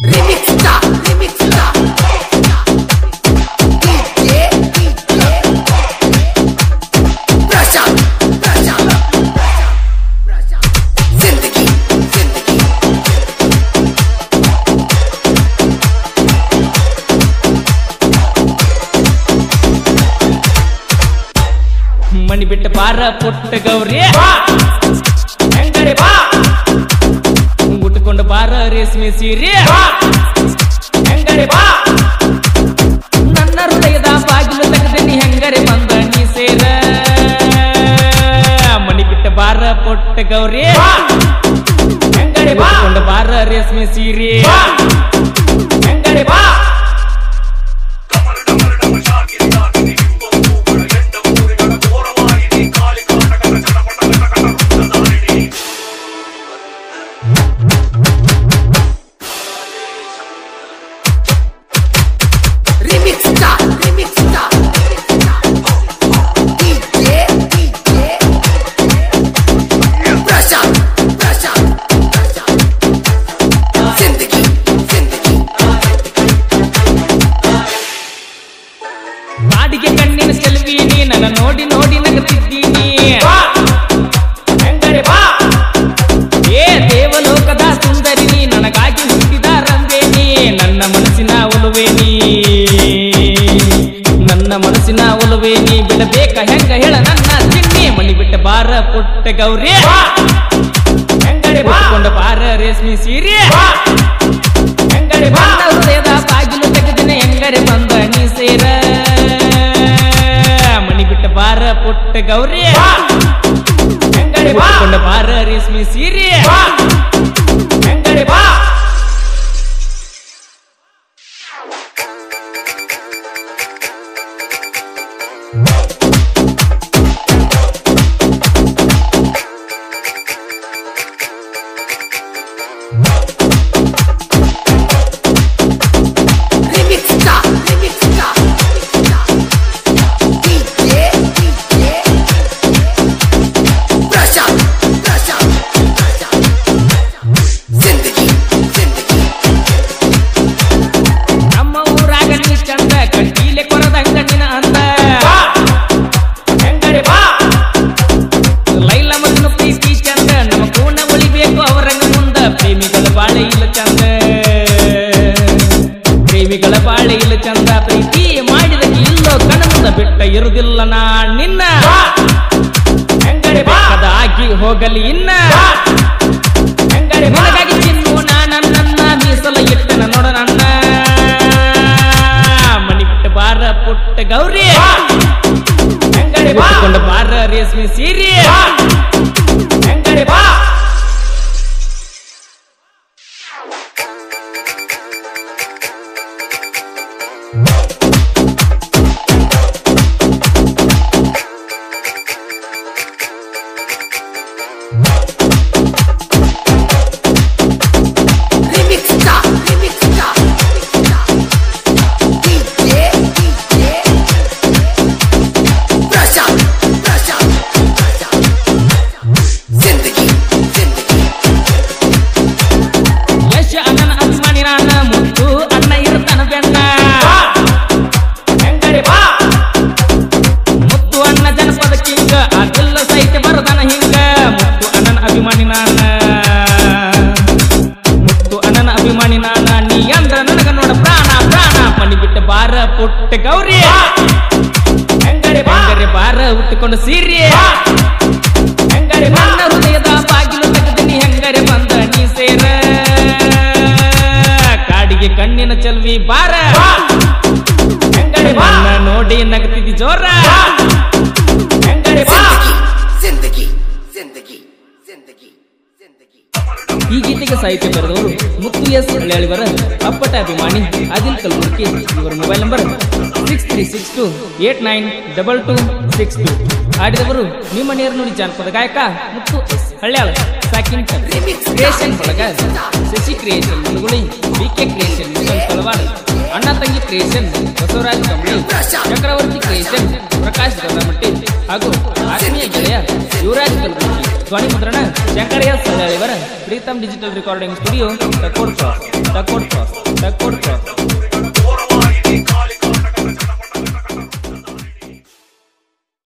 Remixta, remixta. DJ, DJ. Prashant, Prashant. Prashant. Zindagi, zindagi. ಮಣಿ ಬಿಟ್ಟ ಬಾರ ಪುಟ್ಟ ಗೌರಿ ಹೆಂಗರೆ ಬಾ ಉಟ್ಕೊಂಡು ಬಾರ ರೇಷ್ಮೆ ಸೀರೆ ಹೆಂಗರೆ ಬಾ ನನ್ನ ಹೃದಯದ ಬಾಗಿಲು ತೆಗೆದನಿ ಹೆಂಗರೆ ಬಂದ ನೀ ಸೇರ ಮಣಿ ಬಿಟ್ಟ ಬಾರ ಪುಟ್ಟ ಗೌರಿ ಹೆಂಗರೆ ಬಾ ಉಟ್ಕೊಂಡು ಬಾರ ರೇಷ್ಮೆ ಸೀರೆ ಹೆಂಗರೆ ಬಾ Remixta, remixta. DJ, DJ. Prashant, Prashant. Prashant. Zindagi, zindagi. ಬಾಡಿಗೆ ಕಣ್ಣಿನ ಚೆಲುವಿ ನೀ ನನ್ನ ನೋಡಿ ನೋಡಿ ನಗುತ್ತಿದ್ದೀನಿ ಹೆಂಗರೆ ಬಾ ಏ ದೇವಲೋಕದ ಸುಂದರಿ ನೀ ನನಗಾಗಿ ಹುಟ್ಟಿದ ರಂಬೆ ನೀ ನನ್ನ ಮನಸ್ಸಿನ ಒಲುವೆ ನೀ ನನ್ನ ಮನಸ್ಸಿನ ಒಲುವೆ ನೀ ಬಿಡಬೇಕ ಹೆಂಗ ಹೇಳ ನನ್ನ ಚಿನ್ನಿ ಮಣಿ ಬಿಟ್ಟ ಬಾರ ಪುಟ್ಟ ಗೌರಿ ಹೆಂಗರೆ ಬಾಕೊಂಡ ಬಾರ ರೇಷ್ಮೆ ಸೀರೆ ಹೆಂಗರೆ ಬಾ ನನ್ನ ಹೃದಯದ ಬಾಗಿಲು ತೆಗೆದಿನ ಹೆಂಗರೆ ಬಂದ ನೀ ಸೇರ ಮಣಿ ಬಿಟ್ಟ ಬಾರ ಪುಟ್ಟ ಗೌರಿ ಹೆಂಗರೆ ಬಾಕೊಂಡ ಬಾರ ರೇಷ್ಮೆ ಸೀರೆ ಹೆಂಗರೆ ಬಾ Remixta, remixta. DJ, DJ. Prashant, Prashant. Prashant. Zindagi, zindagi. ನಮ್ಮ ಊರಾಗ ನೀ ಚಂದ ಕಟ್ಟೀಲೆ ಕೊರದಂಗ ನಿನ ಅಂದ ಹೆಂಗರೆ ಬಾ ಲೈಲ ಮಗನ ಪ್ರೀತಿ ಚಂದ ನಮ್ಮ ಕೂಣ ಉಳಿಬೇಕು ಅವರಂಗ ಮುಂದ ಪ್ರೇಮಿಗಳ ಬಾಳೆ ಇಲ್ಲ ಚಂದ ಪ್ರೇಮಿಗಳ ಬಾಳೆ ಇಲ್ಲ ಚಂದ ಪ್ರೀತಿ ಮಾಡಿದ ಇಲ್ಲೋ ಕಣ ಮುಂದ ಬಿಟ್ಟ ಇರುವುದಿಲ್ಲ ನಾ ನಿನ್ನ ಹೆಂಗರೆ ಆಗಿ ಹೋಗಲಿ ಇನ್ನ ಹೆಂಗರೆ ನಿನಗಾಗಿ ಚಿನ್ನು ನಾ ನನ್ನ ಮೀಸಲ ಇಟ್ಟನ ನೋಡ ನನ್ನ ಮಣಿ ಬಿಟ್ಟ ಬಾರ ಪುಟ್ಟ ಗೌರಿ ಹೆಂಗರೆ ಬಾಕೊಂಡ ಬಾರ ರೇಷ್ಮೆ ಸೀರೆ ಹೆಂಗರೆ ಬಾ Remixta, remixta. DJ, DJ. Prashant, Prashant. Prashant. Zindagi, zindagi. ಯಶ ಅಣ್ಣನ ಅಭಿಮಾನಿ ನಾನ ಮುತ್ತು ಅಣ್ಣ ಇರ್ತಾನ ಬೆನ್ನ ಹೆಂಗರೆ ಬಾ ಮುತ್ತು ಅಣ್ಣ ಜನಪದ ಕಿಂಗ ಅದೆಲ್ಲ ಸಹಿತ ಬರದನ ಹಿಂಗ ಮುತ್ತು ಅಣ್ಣನ ಅಭಿಮಾನಿ ನಾನ ಮುತ್ತು ಅಣ್ಣನ ಅಭಿಮಾನಿ ನಾನ ನೀ ಅಂದ್ರ ನನಗ ನೋಡ ಪ್ರಾಣ ಪ್ರಾಣ ಮನಿ ಬಿಟ್ಟ ಬಾರ ಪುಟ್ಟ ಗೌರಿ ಹೆಂಗರೆ ಹೆಂಗರೆ ಬಾರ ಉಟ್ಟುಕೊಂಡು ಸೀರೆ ಹೆಂಗರೆ ನನ್ನ ಹೃದಯದ ಬಾಗಿಲು ತೆಗೆದಿನಿ ಹೆಂಗರೆ ಬಂದ ನೀ ಸೇರ ಕಾಡಿಗೆ ಕಣ್ಣಿನ ಚೆಲ್ವಿ ಬಾರ ಹೆಂಗರೆ ಬನ್ನ ನೋಡಿ ನಗತಿದ್ದಿ ಜೋರ ಹೆಂಗರೆ ಬಾ Zindagi, zindagi. Zindagi, zindagi. ಈ ಗೀತೆಗೆ ಸಾಹಿತ್ಯ ಬರೆದವರು ಮುತ್ತು ಎಸ್ ಹಳ್ಳಿಯವರ ಅಪ್ಪಟ ಅಭಿಮಾನಿ ಆದಿಲ್ ಕಲ್ಬುರ್ಗಿ ಇವರ mobile number six three six two eight nine double two six two ಆಡಿದವರು ನಿಮ್ಮ ನೇರ ನುಡಿ ಜಾನಪದ ಗಾಯಕ ಮುತ್ತು ಎಸ್ ಹಳ್ಳ್ಯಾಳ ಸಾಕಿನ್ ಕ್ರಿಯೇಷನ್ ಒಳಗ ಶಶಿ ಕ್ರಿಯೇಷನ್ ಮುಳುಗುಳಿ ಬಿ ಕೆ ಕ್ರಿಯೇಷನ್ ಮಿಷನ್ ತಲವಾಡ ಅಣ್ಣ ತಂಗಿ ಕ್ರಿಯೇಷನ್ ಬಸವರಾಜ್ ಕಂಬಳಿ ಚಕ್ರವರ್ತಿ ಕ್ರಿಯೇಷನ್ ಪ್ರಕಾಶ್ ಗದಮಟ್ಟಿ ಹಾಗೂ ಆತ್ಮೀಯ ಗೆಳೆಯ ಯುವರಾಜ್ ಕಲ್ಬುರ್ಗಿ ಧ್ವನಿ ಮುದ್ರಣ ಶಂಕರಯ್ಯ ಸದಾಳಿವರ Preetam digital recording studio Takod cross Takod cross ಟಕ್ಕೋಡ್